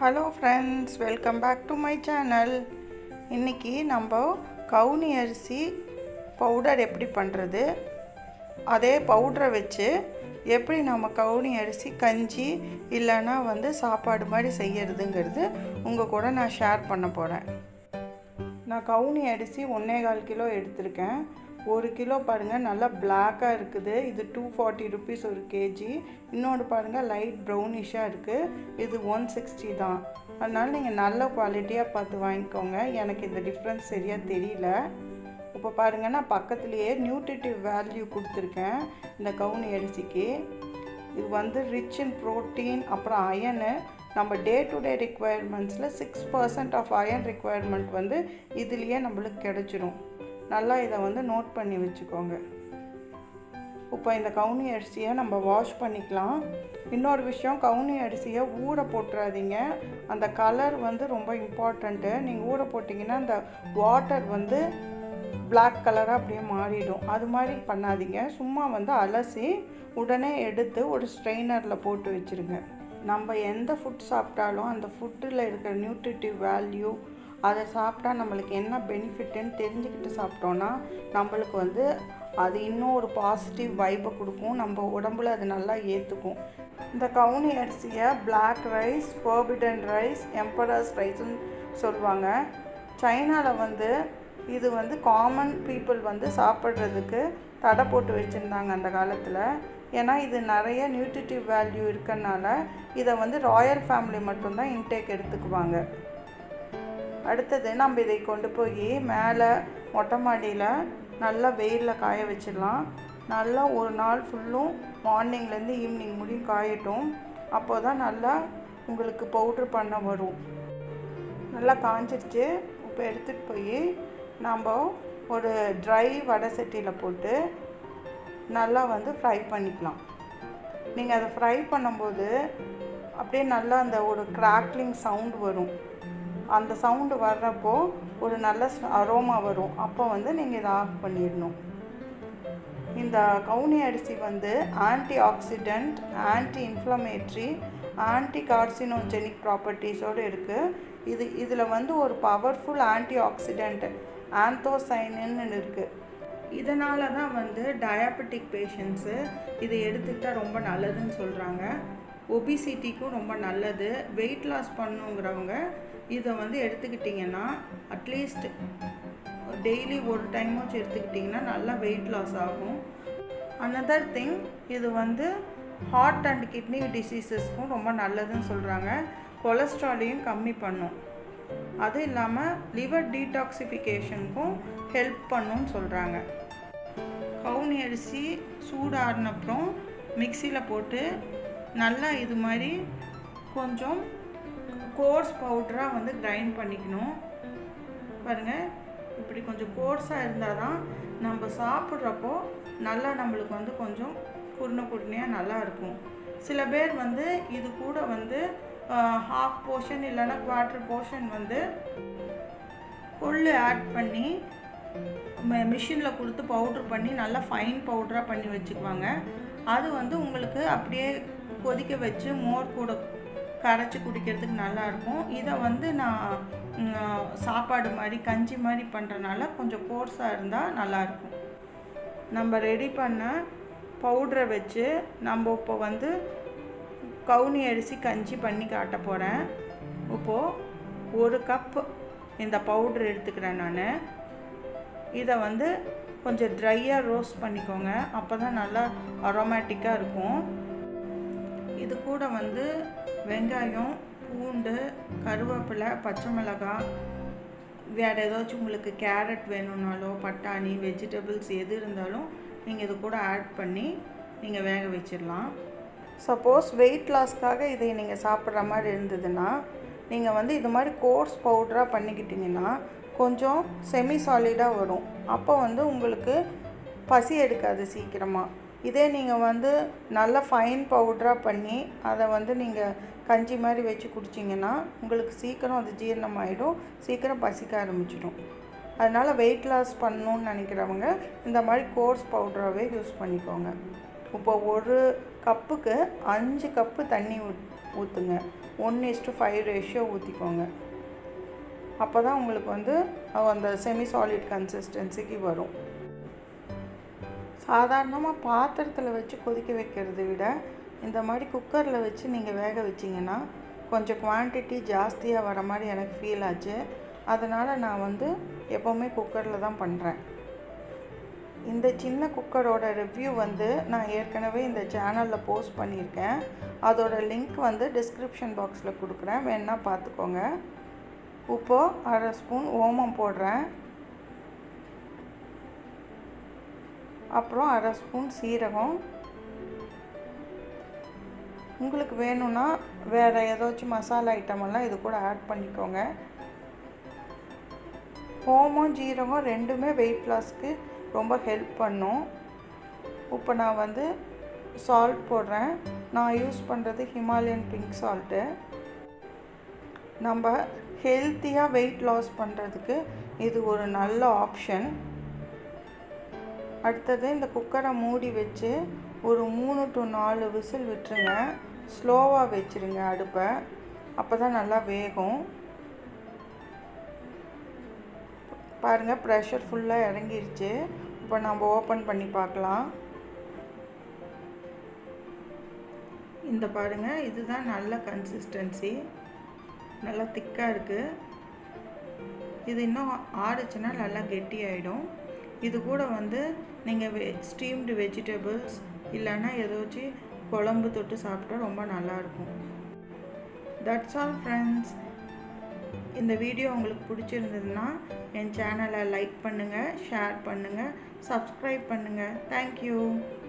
hello friends welcome back to my channel இன்றைக்கி நம்ம கவுனி அரிசி பவுடர் எப்படி பண்ணுறது அதே பவுடரை வச்சு எப்படி நம்ம கவுனி அரிசி கஞ்சி இல்லைன்னா வந்து சாப்பாடு மாதிரி செய்யறதுங்கிறது உங்கள் கூட நான் ஷேர் பண்ண போகிறேன் நான் கவுனி அரிசி ஒன்றே கால் கிலோ எடுத்திருக்கேன் ஒரு கிலோ பாருங்கள் நல்லா பிளாக்காக இருக்குது இது டூ ஃபார்ட்டி ருபீஸ் ஒரு கேஜி இன்னொன்று பாருங்கள் லைட் ப்ரௌனிஷாக இருக்குது இது ஒன் சிக்ஸ்டி தான் அதனால் நீங்கள் நல்ல குவாலிட்டியாக பார்த்து வாங்கிக்கோங்க எனக்கு இந்த டிஃப்ரென்ஸ் சரியாக தெரியல இப்போ பாருங்கள் நான் பக்கத்துலேயே நியூட்ரிட்டிவ் வேல்யூ கொடுத்துருக்கேன் இந்த கவுனி அரிசிக்கு இது வந்து ரிச் இன் ப்ரோட்டீன் அப்புறம் அயனு நம்ம டே டு டே ரிக்குவயர்மெண்ட்ஸில் six percent of iron requirement வந்து இதுலேயே நம்மளுக்கு கிடச்சிரும் நல்லா இதை வந்து நோட் பண்ணி வச்சுக்கோங்க இப்போ இந்த கவுனி அரிசியை நம்ம வாஷ் பண்ணிக்கலாம் இன்னொரு விஷயம் கவுனி அரிசியை ஊற போட்டுறாதீங்க அந்த கலர் வந்து ரொம்ப இம்பார்ட்டண்ட்டு நீங்கள் ஊற போட்டிங்கன்னா அந்த வாட்டர் வந்து பிளாக் கலராக அப்படியே மாறிடும் அது மாதிரி பண்ணாதீங்க சும்மா வந்து அலசி உடனே எடுத்து ஒரு ஸ்ட்ரெயினரில் போட்டு வச்சுருங்க நம்ம எந்த ஃபுட் சாப்பிட்டாலும் அந்த ஃபுட்டில் இருக்கிற நியூட்ரிட்டிவ் வேல்யூ அதை சாப்பிட்டா நம்மளுக்கு என்ன பெனிஃபிட்டுன்னு தெரிஞ்சுக்கிட்டு சாப்பிட்டோன்னா நம்மளுக்கு வந்து அது இன்னும் ஒரு பாசிட்டிவ் வைப்பை கொடுக்கும் நம்ம உடம்புல அது நல்லா ஏற்றுக்கும் இந்த கவுனி அரிசியை black rice forbidden rice empress ரைஸ்ன்னு சொல்லுவாங்க சைனாவில் வந்து இது வந்து காமன் பீப்புள் வந்து சாப்பிட்றதுக்கு தடை போட்டு வச்சுருந்தாங்க அந்த காலத்தில் ஏன்னா இது நிறைய நியூட்ரிட்டிவ் வேல்யூ இருக்கறனால இதை வந்து ராயல் ஃபேமிலி மட்டும்தான் இன்டேக் எடுத்துக்குவாங்க அடுத்தது நம்ம இதை கொண்டு போய் மேலே மொட்டை மாடியில் நல்லா வெயிலில் காய வச்சிடலாம் நல்லா ஒரு நாள் ஃபுல்லும் மார்னிங்லேருந்து ஈவினிங் முடியும் காயட்டும் அப்போ தான் நல்லா உங்களுக்கு பவுட்ரு பண்ண வரும் நல்லா காஞ்சிருச்சு இப்போ எடுத்துகிட்டு போய் நம்ம ஒரு ட்ரை வடை சட்டியில் போட்டு நல்லா வந்து ஃப்ரை பண்ணிக்கலாம் நீங்கள் அதை ஃப்ரை பண்ணும்போது அப்படியே நல்லா அந்த ஒரு கிராக்லிங் சவுண்ட் வரும் அந்த சவுண்டு வர்றப்போ ஒரு நல்ல அரோமா வரும் அப்போ வந்து நீங்கள் இதை ஆஃப் பண்ணிடணும் இந்த கவுனி அரிசி வந்து antioxidant anti inflammatory anti carcinogenic ப்ராப்பர்ட்டிஸோடு இருக்குது இது இதில் வந்து ஒரு பவர்ஃபுல் ஆன்டி ஆக்சிடெண்ட் ஆந்தோசைனின்னு இருக்குது இதனால தான் வந்து டயாபெட்டிக் பேஷண்ட்ஸு இதை எடுத்துக்கிட்டால் ரொம்ப நல்லதுன்னு சொல்கிறாங்க ஒபிசிட்டிக்கும் ரொம்ப நல்லது வெயிட் லாஸ் பண்ணுங்கிறவங்க இதை வந்து எடுத்துக்கிட்டிங்கன்னா அட்லீஸ்ட் டெய்லி ஒரு டைமாச்சும் எடுத்துக்கிட்டிங்கன்னா நல்லா வெயிட் லாஸ் ஆகும் அனதர் திங் இது வந்து ஹார்ட் அண்ட் கிட்னி டிசீசஸ்க்கும் ரொம்ப நல்லதுன்னு சொல்கிறாங்க கொலஸ்ட்ராலையும் கம்மி பண்ணும் அது இல்லாமல் லிவர் டீடாக்சிஃபிகேஷனுக்கும் ஹெல்ப் பண்ணுன்னு சொல்கிறாங்க கவுனி அரிசி சூடாறினப்புறம் மிக்சியில் போட்டு நல்லா இது மாதிரி கொஞ்சம் கோர்ஸ் பவுடராக வந்து கிரைண்ட் பண்ணிக்கணும் பாருங்கள் இப்படி கொஞ்சம் கோர்ஸாக இருந்தால் தான் நம்ம சாப்பிட்றப்போ நல்லா நம்மளுக்கு வந்து கொஞ்சம் குருணை குருணையாக நல்லா இருக்கும் சில பேர் வந்து இது கூட வந்து ஹாஃப் போர்ஷன் இல்லைன்னா குவார்ட்டர் போர்ஷன் வந்து கொள்ளு ஆட் பண்ணி மிஷினில் கொடுத்து பவுட்ரு பண்ணி நல்லா ஃபைன் பவுடராக பண்ணி வச்சுக்குவாங்க அது வந்து உங்களுக்கு அப்படியே கொதிக்க வச்சு மோர் கூட கரைச்சி குடிக்கிறதுக்கு நல்லாயிருக்கும் இதை வந்து நான் சாப்பாடு மாதிரி கஞ்சி மாதிரி பண்ணுறனால கொஞ்சம் கோர்ஸாக இருந்தால் நல்லாயிருக்கும் நம்ம ரெடி பண்ண பவுட்ரை வச்சு நம்ம இப்போ வந்து கவுனி அரிசி கஞ்சி பண்ணி காட்ட போகிறேன் இப்போது ஒரு கப் இந்த பவுட்ரு எடுத்துக்கிறேன் நான் இதை வந்து கொஞ்சம் ட்ரையாக ரோஸ்ட் பண்ணிக்கோங்க அப்போ தான் நல்லா அரோமேட்டிக்காக இருக்கும் இது கூட வந்து வெங்காயம் பூண்டு கருவேப்பிலை பச்சை மிளகாய் வேறு ஏதாச்சும் உங்களுக்கு கேரட் வேணும்னாலோ பட்டாணி வெஜிடபிள்ஸ் எது இருந்தாலும் நீங்கள் இது கூட ஆட் பண்ணி நீங்கள் வேக வச்சிடலாம் சப்போஸ் வெயிட் லாஸ்க்காக இதை நீங்கள் சாப்பிட்ற மாதிரி இருந்ததுன்னா நீங்கள் வந்து இது மாதிரி கோர்ஸ் பவுடராக பண்ணிக்கிட்டிங்கன்னா கொஞ்சம் செமி சாலிடாக வரும் அப்போ வந்து உங்களுக்கு பசி எடுக்காது சீக்கிரமாக இதே நீங்கள் வந்து நல்ல ஃபைன் பவுடராக பண்ணி அதை வந்து நீங்கள் கஞ்சி மாதிரி வச்சு குடிச்சிங்கன்னா உங்களுக்கு சீக்கிரம் அது ஜீரணம் ஆகிடும் சீக்கிரம் பசிக்க ஆரம்பிச்சிடும் அதனால் வெயிட் லாஸ் பண்ணணுன்னு நினைக்கிறவங்க இந்த மாதிரி கோர்ஸ் பவுடராகவே யூஸ் பண்ணிக்கோங்க இப்போ ஒரு கப்புக்கு அஞ்சு கப்பு தண்ணி ஊத் ஊற்றுங்க ஒன் இஸ்டு ஃபைவ் ரேஷியோ ஊற்றிக்கோங்க அப்போ தான் உங்களுக்கு வந்து அந்த செமி சாலிட் கன்சிஸ்டன்சிக்கு வரும் சாதாரணமாக பாத்திரத்தில் வச்சு கொதிக்க வைக்கிறத விட இந்த மாதிரி குக்கரில் வச்சு நீங்கள் வேக வச்சிங்கன்னா கொஞ்சம் குவான்டிட்டி ஜாஸ்தியாக வர மாதிரி எனக்கு ஃபீல் ஆச்சு அதனால் நான் வந்து எப்போவுமே குக்கரில் தான் பண்ணுறேன் இந்த சின்ன குக்கரோட ரிவ்யூ வந்து நான் ஏற்கனவே இந்த சேனலில் போஸ்ட் பண்ணியிருக்கேன் அதோட லிங்க் வந்து டிஸ்கிரிப்ஷன் பாக்ஸில் கொடுக்குறேன் வேணால் பார்த்துக்கோங்க உப்போ அரை ஸ்பூன் ஓமம் போடுறேன் அப்புறம் அரை ஸ்பூன் சீரகம் உங்களுக்கு வேணும்னா வேறு ஏதாச்சும் மசாலா ஐட்டம் எல்லாம் இது கூட ஆட் பண்ணிக்கோங்க ஓமம் ஜீரகம் ரெண்டுமே வெயிட் லாஸ்க்கு ரொம்ப ஹெல்ப் பண்ணும் இப்போ நான் வந்து சால்ட் போடுறேன் நான் யூஸ் பண்ணுறது ஹிமாலயன் பிங்க் சால்ட்டு நம்ம ஹெல்த்தியாக வெயிட் லாஸ் பண்ணுறதுக்கு இது ஒரு நல்ல ஆப்ஷன் அடுத்தது இந்த குக்கரை மூடி வச்சு ஒரு மூணு டு நாலு விசில் விட்டுருங்க ஸ்லோவாக வச்சுருங்க அடுப்பை அப்போ தான் நல்லா வேகும் பாருங்கள் ப்ரெஷர் ஃபுல்லாக இறங்கிருச்சு இப்போ நம்ம ஓப்பன் பண்ணி பார்க்கலாம் இந்த பாருங்கள் இதுதான் நல்ல கன்சிஸ்டன்சி நல்லா திக்காக இருக்குது இது இன்னும் ஆறுச்சுன்னா நல்லா கெட்டி ஆகிடும் இது கூட வந்து நீங்கள் வெ ஸ்டீம்டு வெஜிடபிள்ஸ் இல்லைன்னா ஏதாச்சும் குழம்பு தொட்டு சாப்பிட்டா ரொம்ப நல்லாயிருக்கும் தட்ஸ் ஆல் ஃப்ரெண்ட்ஸ் இந்த வீடியோ உங்களுக்கு பிடிச்சிருந்ததுன்னா என் சேனலை லைக் பண்ணுங்கள் ஷேர் பண்ணுங்கள் சப்ஸ்கிரைப் பண்ணுங்கள் தேங்க்யூ